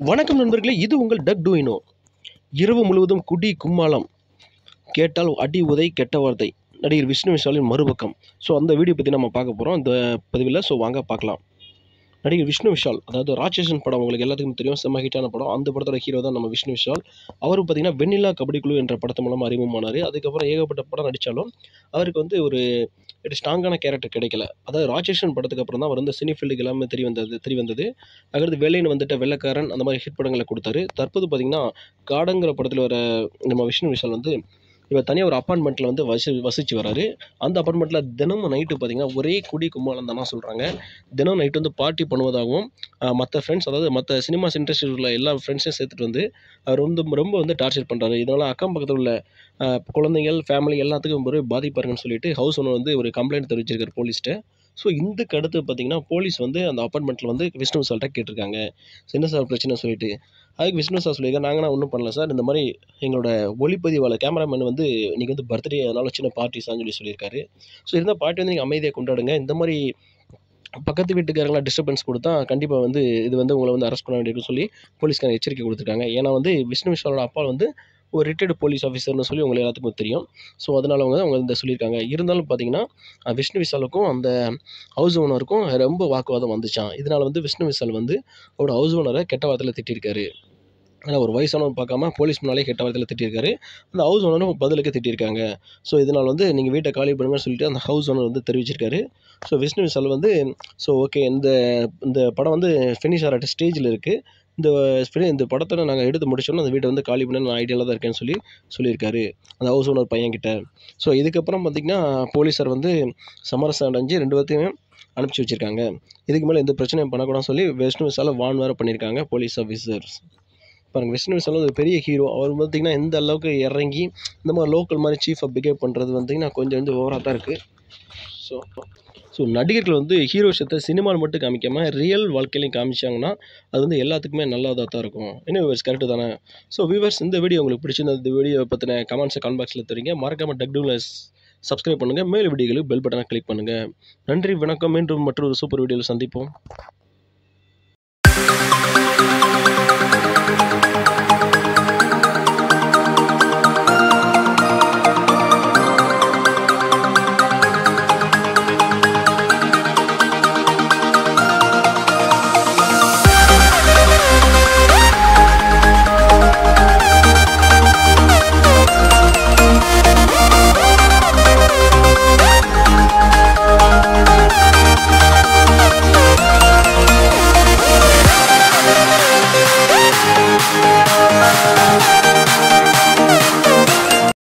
வணக்கம் நண்பர்களே இது உங்கள் டக் டூயினோ இரவு முழுவதும் குடி கும்மாளம் கேட்டால் அடி உதை கெட்ட வார்த்தை நடிகர் விஷ்ணு விஷாலின் மறுபக்கம் ஸோ அந்த வீடியோ பற்றி நம்ம பார்க்க போகிறோம் இந்த பதிவில் ஸோ வாங்க பார்க்கலாம் நடிகர் விஷ்ணு விஷால் அதாவது ராட்சசன் படம் உங்களுக்கு எல்லாத்துக்கும் தெரியும் செம்ம ஹிட்டான படம் அந்த படத்தோட ஹீரோ தான் நம்ம விஷ்ணு விஷால் அவர் பார்த்தீங்கன்னா வெண்ணிலா கபடி குழு என்ற படத்து மூலமாக அறிமுகமானார் அதுக்கப்புறம் ஏகப்பட்ட படம் நடித்தாலும் அவருக்கு வந்து ஒரு ஒரு ஸ்ட்ராங்கான கேரக்டர் கிடைக்கல அதாவது ராட்சசன் படத்துக்கு அப்புறம் தான் அவர் வந்து சினி ஃபீல்டுக்கு எல்லாமே தெரிய வந்தது தெரிய வந்தது அடுத்து வேலைன்னு வந்துட்ட வெள்ளக்காரன் அந்த மாதிரி ஹிட் படங்களை கொடுத்தாரு தற்போது பார்த்தீங்கன்னா காடங்கிற படத்தில் வர நம்ம விஷ்ணு விஷால் வந்து இவர் தனியாக ஒரு அப்பார்ட்மெண்ட்டில் வந்து வசி வசித்து வராரு அந்த அப்பார்ட்மெண்ட்டில் தினமும் நைட்டு பார்த்தீங்கன்னா ஒரே குடி கும்மாளம் தான் சொல்கிறாங்க தினம் நைட்டு வந்து பார்ட்டி பண்ணுவதாகவும் மற்ற ஃப்ரெண்ட்ஸ் அதாவது மற்ற சினிமாஸ் இண்டஸ்ட்ரியில் உள்ள எல்லா ஃப்ரெண்ட்ஸையும் சேர்த்துட்டு வந்து அவர் வந்து ரொம்ப வந்து டார்ச்சர் பண்ணுறாரு இதனால் அக்கம் பக்கத்தில் உள்ள அஹ், குழந்தைகள் ஃபேமிலி எல்லாத்துக்கும் ஒரு பாதிப்பாருங்கன்னு சொல்லிட்டு ஹவுஸ் ஓனர் வந்து ஒரு கம்ப்ளைண்ட் தெரிவிச்சிருக்காரு போலீஸ்கிட்ட ஸோ இதுக்கு அடுத்து பார்த்தீங்கன்னா போலீஸ் வந்து அந்த அப்பார்ட்மெண்ட்டில் வந்து விஷ்ணு விஷால்கிட்ட கேட்டிருக்காங்க என்ன சார் பிரச்சனை சொல்லிட்டு அதுக்கு விஷ்ணு சார் சொல்லியிருக்காரு நாங்கள் நான் ஒன்றும் பண்ணல சார் இந்த மாதிரி எங்களோட ஒளிப்பதிவாளர் கேமராமேன் வந்து இன்றைக்கி வந்து பர்த்டே அதனால சின்ன பார்ட்டிஸான்னு சொல்லி சொல்லியிருக்காரு ஸோ இருந்த பார்ட்டி வந்து நீங்கள் அமைதியாக கொண்டாடுங்க இந்த மாதிரி பக்கத்து வீட்டுக்காரங்களாம் டிஸ்டர்பன்ஸ் கொடுத்தா கண்டிப்பாக வந்து இது வந்து உங்களை வந்து அரெஸ்ட் பண்ண வேண்டியிருக்குன்னு சொல்லி போலீஸ்காரங்க எச்சரிக்கை கொடுத்துருக்காங்க ஏன்னா வந்து விஷ்ணு விஷாலோட அப்பா வந்து ஒரு ரிட்டையர்டு போலீஸ் ஆஃபீஸர்னு சொல்லி உங்களுக்கு எல்லாத்துக்கும் தெரியும் ஸோ அதனால் அவங்க அவங்க இந்த சொல்லியிருக்காங்க இருந்தாலும் பார்த்தீங்கன்னா அஹ், விஷ்ணு விஷாலுக்கும் அந்த ஹவுஸ் ஓனருக்கும் ரொம்ப வாக்குவாதம் வந்துச்சான் இதனால் வந்து விஷ்ணு விஷால் வந்து அவரோட ஹவுஸ் ஓனரை கெட்ட வார்த்தையில் திட்டிருக்காரு ஆனால் ஒரு வயசானவன் பார்க்காம போலீஸ் முன்னாலே கெட்ட வார்த்தையில் திட்டிருக்காரு அந்த ஹவுஸ் ஓனரும் பதிலுக்கு திட்டிருக்காங்க ஸோ இதனால் வந்து நீங்கள் வீட்டை காலி பண்ணுங்கன்னு சொல்லிட்டு அந்த ஹவுஸ் ஓனர் வந்து தெரிவிச்சிருக்காரு ஸோ விஷ்ணு விஷால் வந்து ஸோ ஓகே இந்த இந்த படம் வந்து ஃபினிஷ் ஆகிற ஸ்டேஜில் இருக்குது இந்த fini- இந்த படத்தை நாங்கள் எடுத்து முடிச்சோன்னா அந்த வீட்டை வந்து காலி பண்ண நான் ஐடியாவில் தான் இருக்கேன்னு சொல்லி சொல்லியிருக்காரு அந்த ஹவுஸ் ஓனர் பையன்கிட்ட ஸோ இதுக்கப்புறம் பார்த்திங்கன்னா போலீஸார் வந்து சமரசம் அடைஞ்சு ரெண்டு பேர்த்தையும் அனுப்பிச்சி வச்சுருக்காங்க இதுக்கு மேலே எந்த பிரச்சனையும் பண்ணக்கூடாதுன்னு சொல்லி விஷ்ணு விஷாலை வான் வேறு பண்ணியிருக்காங்க போலீஸ் ஆஃபீஸர்ஸ் பாருங்கள் விஷ்ணு விஷால் வந்து ஒரு பெரிய ஹீரோ அவர் பார்த்திங்கன்னா எந்த அளவுக்கு இறங்கி இந்த மாதிரி லோக்கல் மாதிரி சீஃபாக பிஹேவ் பண்ணுறது வந்திங்கன்னா கொஞ்சம் வந்து ஓவராக தான் இருக்குது ஸோ ஸோ நடிகர்கள் வந்து ஹீரோ விஷயத்தை சினிமாவில் மட்டும் காமிக்காமல் ரியல் வாழ்க்கையிலையும் காமிச்சாங்கன்னா அது வந்து எல்லாத்துக்குமே நல்லதாக தான் இருக்கும் என்ன வியூவர்ஸ் கரெக்டு தானே ஸோ வியூவர்ஸ் இந்த வீடியோ உங்களுக்கு பிடிச்சிருந்த இந்த வீடியோ பற்றின கமெண்ட்ஸை கமெண்ட் பாக்ஸில் தெரியுங்க மறக்காமல் டக்டூவில் சப்ஸ்கிரைப் பண்ணுங்கள் மேல் வீடியோகளுக்கு பெல் பட்டனை கிளிக் பண்ணுங்கள் நன்றி வணக்கம் மீண்டும் மற்றொரு சூப்பர் வீடியோவில் சந்திப்போம்